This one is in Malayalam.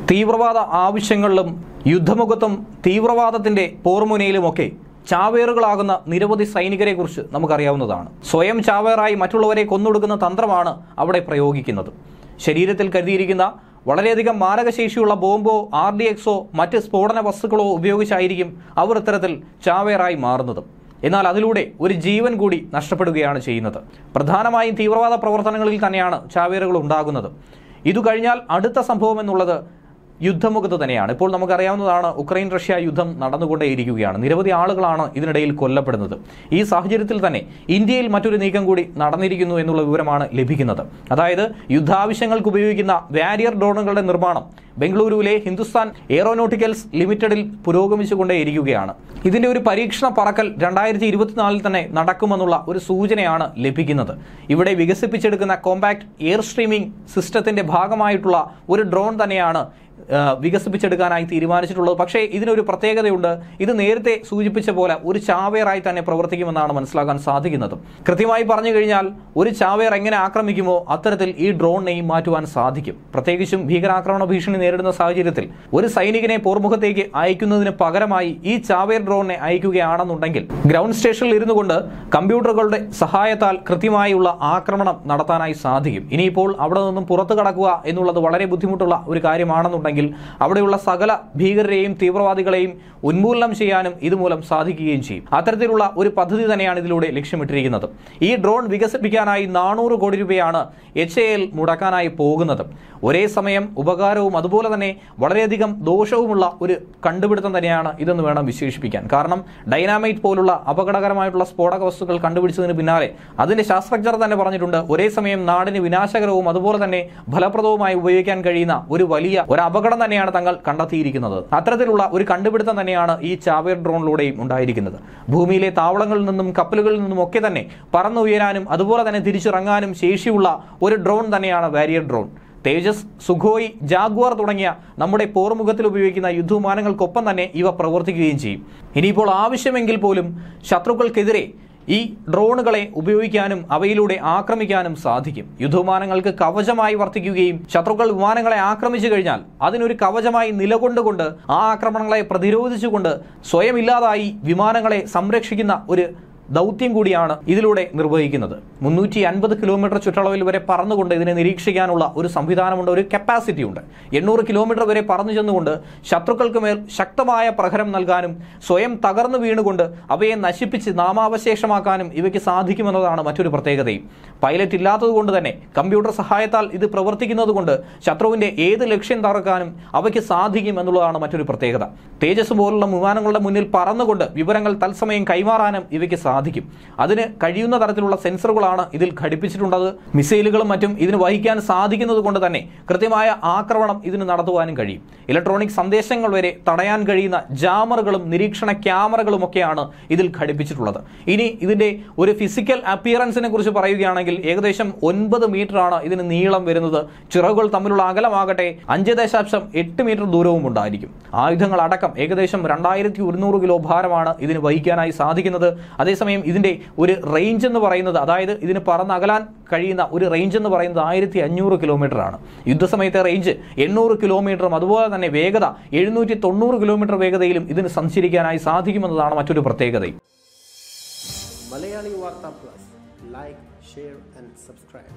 തീവ്രവാദ ആവശ്യങ്ങളിലും യുദ്ധമുഖത്തും തീവ്രവാദത്തിന്റെ പോർമുനയിലുമൊക്കെ ചാവേറുകളാകുന്ന നിരവധി സൈനികരെക്കുറിച്ച് നമുക്കറിയാവുന്നതാണ് സ്വയം ചാവേറായി മറ്റുള്ളവരെ കൊന്നൊടുക്കുന്ന തന്ത്രമാണ് അവിടെ പ്രയോഗിക്കുന്നത് ശരീരത്തിൽ കരുതിയിരിക്കുന്ന വളരെയധികം മാരകശേഷിയുള്ള ബോംബോ ആർ ഡി എക്സോ മറ്റ് സ്ഫോടന വസ്തുക്കളോ ഉപയോഗിച്ചായിരിക്കും അവർ ഇത്തരത്തിൽ ചാവേറായി മാറുന്നത് എന്നാൽ അതിലൂടെ ഒരു ജീവൻ കൂടി നഷ്ടപ്പെടുകയാണ് ചെയ്യുന്നത് പ്രധാനമായും തീവ്രവാദ പ്രവർത്തനങ്ങളിൽ തന്നെയാണ് ചാവേറുകൾ ഉണ്ടാകുന്നത് ഇതു കഴിഞ്ഞാൽ അടുത്ത സംഭവം എന്നുള്ളത് യുദ്ധമുഖത്ത് തന്നെയാണ് ഇപ്പോൾ നമുക്കറിയാവുന്നതാണ് ഉക്രൈൻ റഷ്യ യുദ്ധം നടന്നുകൊണ്ടേയിരിക്കുകയാണ് നിരവധി ആളുകളാണ് ഇതിനിടയിൽ കൊല്ലപ്പെടുന്നത് ഈ സാഹചര്യത്തിൽ തന്നെ ഇന്ത്യയിൽ മറ്റൊരു നീക്കം കൂടി നടന്നിരിക്കുന്നു എന്നുള്ള വിവരമാണ് ലഭിക്കുന്നത് അതായത് യുദ്ധാവശ്യങ്ങൾക്ക് ഉപയോഗിക്കുന്ന വാരിയർ ഡ്രോണുകളുടെ നിർമ്മാണം ബംഗളൂരുവിലെ ഹിന്ദുസ്ഥാൻ എയറോനോട്ടിക്കൽസ് ലിമിറ്റഡിൽ പുരോഗമിച്ചുകൊണ്ടേയിരിക്കുകയാണ് ഇതിന്റെ ഒരു പരീക്ഷണ പറക്കൽ രണ്ടായിരത്തി ഇരുപത്തിനാലിൽ തന്നെ നടക്കുമെന്നുള്ള ഒരു സൂചനയാണ് ലഭിക്കുന്നത് ഇവിടെ വികസിപ്പിച്ചെടുക്കുന്ന കോമ്പാക്ട് എയർ സ്ട്രീമിംഗ് സിസ്റ്റത്തിന്റെ ഭാഗമായിട്ടുള്ള ഒരു ഡ്രോൺ തന്നെയാണ് ആ, വികസിപ്പിച്ചെടുക്കാനായി തീരുമാനിച്ചിട്ടുള്ളത് പക്ഷേ ഇതിനൊരു പ്രത്യേകതയുണ്ട് ഇത് നേരത്തെ സൂചിപ്പിച്ച പോലെ ഒരു ചാവേറായി തന്നെ പ്രവർത്തിക്കുമെന്നാണ് മനസ്സിലാക്കാൻ സാധിക്കുന്നത് കൃത്യമായി പറഞ്ഞു കഴിഞ്ഞാൽ ഒരു ചാവേർ എങ്ങനെ ആക്രമിക്കുമോ അത്തരത്തിൽ ഈ ഡ്രോണിനെയും മാറ്റുവാൻ സാധിക്കും പ്രത്യേകിച്ചും ഭീകരാക്രമണ ഭീഷണി നേരിടുന്ന സാഹചര്യത്തിൽ ഒരു സൈനികനെ പോർമുഖത്തേക്ക് അയക്കുന്നതിന് പകരമായി ഈ ചാവേർ ഡ്രോണിനെ അയക്കുകയാണെന്നുണ്ടെങ്കിൽ ഗ്രൗണ്ട് സ്റ്റേഷനിൽ ഇരുന്നു കൊണ്ട് കമ്പ്യൂട്ടറുകളുടെ സഹായത്താൽ കൃത്യമായുള്ള ആക്രമണം നടത്താനായി സാധിക്കും ഇനിയിപ്പോൾ അവിടെ നിന്നും പുറത്തു കടക്കുക എന്നുള്ളത് വളരെ ബുദ്ധിമുട്ടുള്ള ഒരു കാര്യമാണെന്നുണ്ടെങ്കിൽ അവിടെയുള്ള സകല ഭീകരരെയും തീവ്രവാദികളെയും ഉന്മൂലനം ചെയ്യാനും ഇതുമൂലം സാധിക്കുകയും ചെയ്യും അത്തരത്തിലുള്ള ഒരു പദ്ധതി തന്നെയാണ് ഇതിലൂടെ ലക്ഷ്യമിട്ടിരിക്കുന്നത് ഈ ഡ്രോൺ വികസിപ്പിക്കാനായി നാനൂറ് കോടി രൂപയാണ് എച്ച് എ എൽ മുടക്കാനായി പോകുന്നത് ഒരേ സമയം ഉപകാരവും അതുപോലെ തന്നെ വളരെയധികം ദോഷവുമുള്ള ഒരു കണ്ടുപിടുത്തം തന്നെയാണ് ഇതെന്ന് വേണം വിശേഷിപ്പിക്കാൻ കാരണം ഡൈനാമൈറ്റ് പോലുള്ള അപകടകരമായിട്ടുള്ള സ്ഫോടക വസ്തുക്കൾ കണ്ടുപിടിച്ചതിന് പിന്നാലെ അതിന്റെ ശാസ്ത്രജ്ഞർ തന്നെ പറഞ്ഞിട്ടുണ്ട് ഒരേ സമയം നാടിന് വിനാശകരവും അതുപോലെ തന്നെ ഫലപ്രദവുമായി ഉപയോഗിക്കാൻ കഴിയുന്ന ഒരു വലിയ ഒരു അപകടം തന്നെയാണ് തങ്ങൾ കണ്ടെത്തിയിരിക്കുന്നത് അത്തരത്തിലുള്ള ഒരു കണ്ടുപിടുത്തം തന്നെയാണ് ഈ ചാവേർ ഡ്രോണിലൂടെയും ഉണ്ടായിരിക്കുന്നത് ഭൂമിയിലെ താവളങ്ങളിൽ നിന്നും കപ്പലുകളിൽ നിന്നും ഒക്കെ തന്നെ പറന്നുയരാനും അതുപോലെ തന്നെ തിരിച്ചിറങ്ങാനും ശേഷിയുള്ള ഒരു ഡ്രോൺ തന്നെയാണ് warrior drone Tejas Sukhoi Jaguar തുടങ്ങിയ നമ്മുടെ പോർമുഖത്തിൽ ഉപയോഗിക്കുന്ന യുദ്ധവിമാനങ്ങൾക്കൊപ്പം തന്നെ ഇവ പ്രവർത്തിക്കുകയും ചെയ്യും ഇനിയിപ്പോൾ ആവശ്യമെങ്കിൽ പോലും ശത്രുക്കൾക്കെതിരെ ഈ ഡ്രോണുകളെ ഉപയോഗിക്കാനും അവയിലൂടെ ആക്രമിക്കാനും സാധിക്കും യുദ്ധവിമാനങ്ങൾക്ക് കവചമായി വർത്തിക്കുകയും ശത്രുക്കൾ വിമാനങ്ങളെ ആക്രമിച്ചു കഴിഞ്ഞാൽ അതിനൊരു കവചമായി നിലകൊണ്ടുകൊണ്ട് ആ ആക്രമണങ്ങളെ പ്രതിരോധിച്ചുകൊണ്ട് സ്വയം ഇല്ലാതായി വിമാനങ്ങളെ സംരക്ഷിക്കുന്ന ഒരു ദൗത്യം കൂടിയാണ് ഇതിലൂടെ നിർവഹിക്കുന്നത് മുന്നൂറ്റി അൻപത് കിലോമീറ്റർ ചുറ്റളവിൽ വരെ പറന്നുകൊണ്ട് ഇതിനെ നിരീക്ഷിക്കാനുള്ള ഒരു സംവിധാനമുണ്ട് ഒരു കപ്പാസിറ്റി ഉണ്ട് എണ്ണൂറ് കിലോമീറ്റർ വരെ പറന്നു ചെന്നുകൊണ്ട് ശത്രുക്കൾക്ക് മേൽ ശക്തമായ പ്രഹരം നൽകാനും സ്വയം തകർന്നു വീണുകൊണ്ട് അവയെ നശിപ്പിച്ച് നാമാവശേഷമാക്കാനും ഇവയ്ക്ക് സാധിക്കുമെന്നതാണ് മറ്റൊരു പ്രത്യേകതയും പൈലറ്റ് ഇല്ലാത്തത് കൊണ്ട് തന്നെ കമ്പ്യൂട്ടർ സഹായത്താൽ ഇത് പ്രവർത്തിക്കുന്നത് കൊണ്ട് ശത്രുവിന്റെ ഏത് ലക്ഷ്യം തകർക്കാനും അവയ്ക്ക് സാധിക്കും എന്നുള്ളതാണ് മറ്റൊരു പ്രത്യേകത തേജസ് പോലുള്ള വിമാനങ്ങളുടെ മുന്നിൽ പറന്നുകൊണ്ട് വിവരങ്ങൾ തത്സമയം കൈമാറാനും ഇവയ്ക്ക് സാധിക്കും അതിന് കഴിയുന്ന തരത്തിലുള്ള സെൻസറുകളാണ് ഇതിൽ ഘടിപ്പിച്ചിട്ടുള്ളത് മിസൈലുകളും മറ്റും ഇതിന് വഹിക്കാൻ സാധിക്കുന്നത് കൊണ്ട് തന്നെ കൃത്യമായ ആക്രമണം ഇതിന് നടത്തുവാനും കഴിയും ഇലക്ട്രോണിക് സന്ദേശങ്ങൾ വരെ തടയാൻ കഴിയുന്ന ജാമറുകളും നിരീക്ഷണ ക്യാമറകളും ഒക്കെയാണ് ഇതിൽ ഘടിപ്പിച്ചിട്ടുള്ളത് ഇനി ഇതിന്റെ ഒരു ഫിസിക്കൽ അപ്പിയറൻസിനെ കുറിച്ച് പറയുകയാണെങ്കിൽ ഏകദേശം ഒൻപത് മീറ്റർ ആണ് ഇതിന് നീളം വരുന്നത് ചിറകുകൾ തമ്മിലുള്ള അകലമാകട്ടെ അഞ്ച് ദശാംശം എട്ട് മീറ്റർ ദൂരവും ഉണ്ടായിരിക്കും ആയുധങ്ങൾ അടക്കം ഏകദേശം രണ്ടായിരത്തി ഒരുന്നൂറ് കിലോ ഭാരമാണ് ഇതിന് വഹിക്കാനായി സാധിക്കുന്നത് അതേസമയം ഇതിന്റെ ഒരു റേഞ്ച് എന്ന് പറയുന്നത് അതായത് ഇതിന് പറന്നകലാൻ കഴിയുന്ന ഒരു റേഞ്ച് എന്ന് പറയുന്നത് ആയിരത്തി അഞ്ഞൂറ് കിലോമീറ്റർ ആണ് യുദ്ധസമയത്തെ റേഞ്ച് എണ്ണൂറ് കിലോമീറ്ററും അതുപോലെ തന്നെ വേഗത എഴുന്നൂറ്റി തൊണ്ണൂറ് കിലോമീറ്റർ വേഗതയിലും ഇതിന് സഞ്ചരിക്കാനായി സാധിക്കുമെന്നതാണ് മറ്റൊരു പ്രത്യേകതയും Malayali Warta Plus. Like, share, and subscribe.